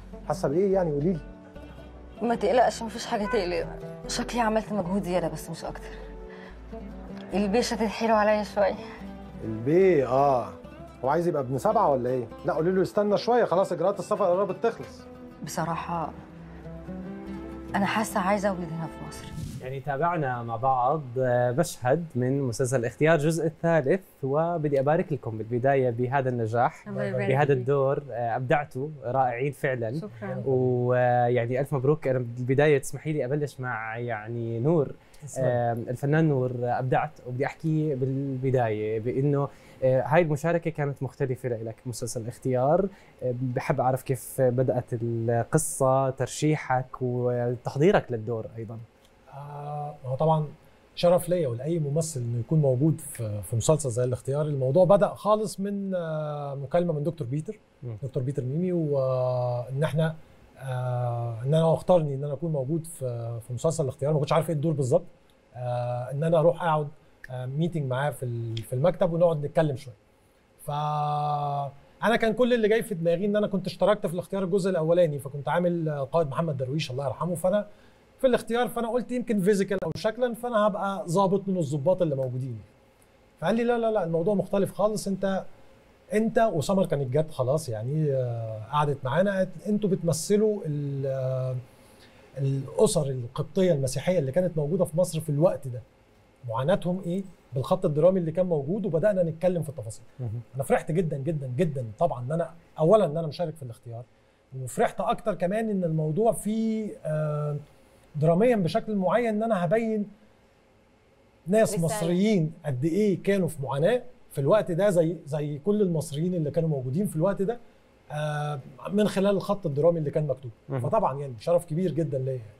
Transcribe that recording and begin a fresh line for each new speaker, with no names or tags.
حاسه بايه يعني قولي لي
ما تقلقش مفيش حاجه تقلق شكلي عملت مجهود زياده بس مش اكتر البيشة تتحيلوا عليا شويه
البي اه هو عايز يبقى ابن سبعه ولا ايه لا قولي له يستنى شويه خلاص اجراءات السفر قربت تخلص
بصراحه انا حاسه عايزه اولد هنا في مصر
يعني تابعنا مع بعض آه، مشهد من مسلسل اختيار الجزء الثالث وبدي ابارك لكم بالبدايه بهذا النجاح
الله يبارك
بهذا
فيك.
الدور آه، ابدعتوا رائعين فعلا
شكرا
ويعني الف مبروك انا بالبدايه تسمحي لي ابلش مع يعني نور آه، الفنان نور آه، ابدعت وبدي احكي بالبدايه بانه آه، هاي المشاركة كانت مختلفة لك مسلسل اختيار آه، بحب أعرف كيف بدأت القصة ترشيحك وتحضيرك للدور أيضا
آه هو طبعا شرف ليا ولاي ممثل انه يكون موجود في في مسلسل زي الاختيار الموضوع بدا خالص من آه مكالمه من دكتور بيتر
مم.
دكتور بيتر ميمي وان احنا آه ان انا هو اختارني ان انا اكون موجود في في مسلسل الاختيار ما كنتش عارف ايه الدور بالظبط آه ان انا اروح اقعد آه ميتنج معاه في ال- في المكتب ونقعد نتكلم شويه ف انا كان كل اللي جاي في دماغي ان انا كنت اشتركت في الاختيار الجزء الاولاني فكنت عامل آه، قائد محمد درويش الله يرحمه فانا في الاختيار فانا قلت يمكن فيزيكال او شكلا فانا هبقى ظابط من الظباط اللي موجودين فقال لي لا لا لا الموضوع مختلف خالص انت انت وسمر كانت جت خلاص يعني آه، قعدت معانا قالت انتوا بتمثلوا ال- آه، الاسر القبطيه المسيحيه اللي كانت موجوده في مصر في الوقت ده معاناتهم ايه بالخط الدرامي اللي كان موجود وبدانا نتكلم في التفاصيل انا فرحت جدا جدا جدا طبعا ان انا اولا ان انا مشارك في الاختيار وفرحت اكتر كمان ان الموضوع فيه آه، دراميا بشكل معين ان انا هبين ناس
رسالة.
مصريين قد ايه كانوا في معاناه في الوقت ده زي زي كل المصريين اللي كانوا موجودين في الوقت ده آه، من خلال الخط الدرامي اللي كان مكتوب
مهم.
فطبعا يعني شرف كبير جدا ليا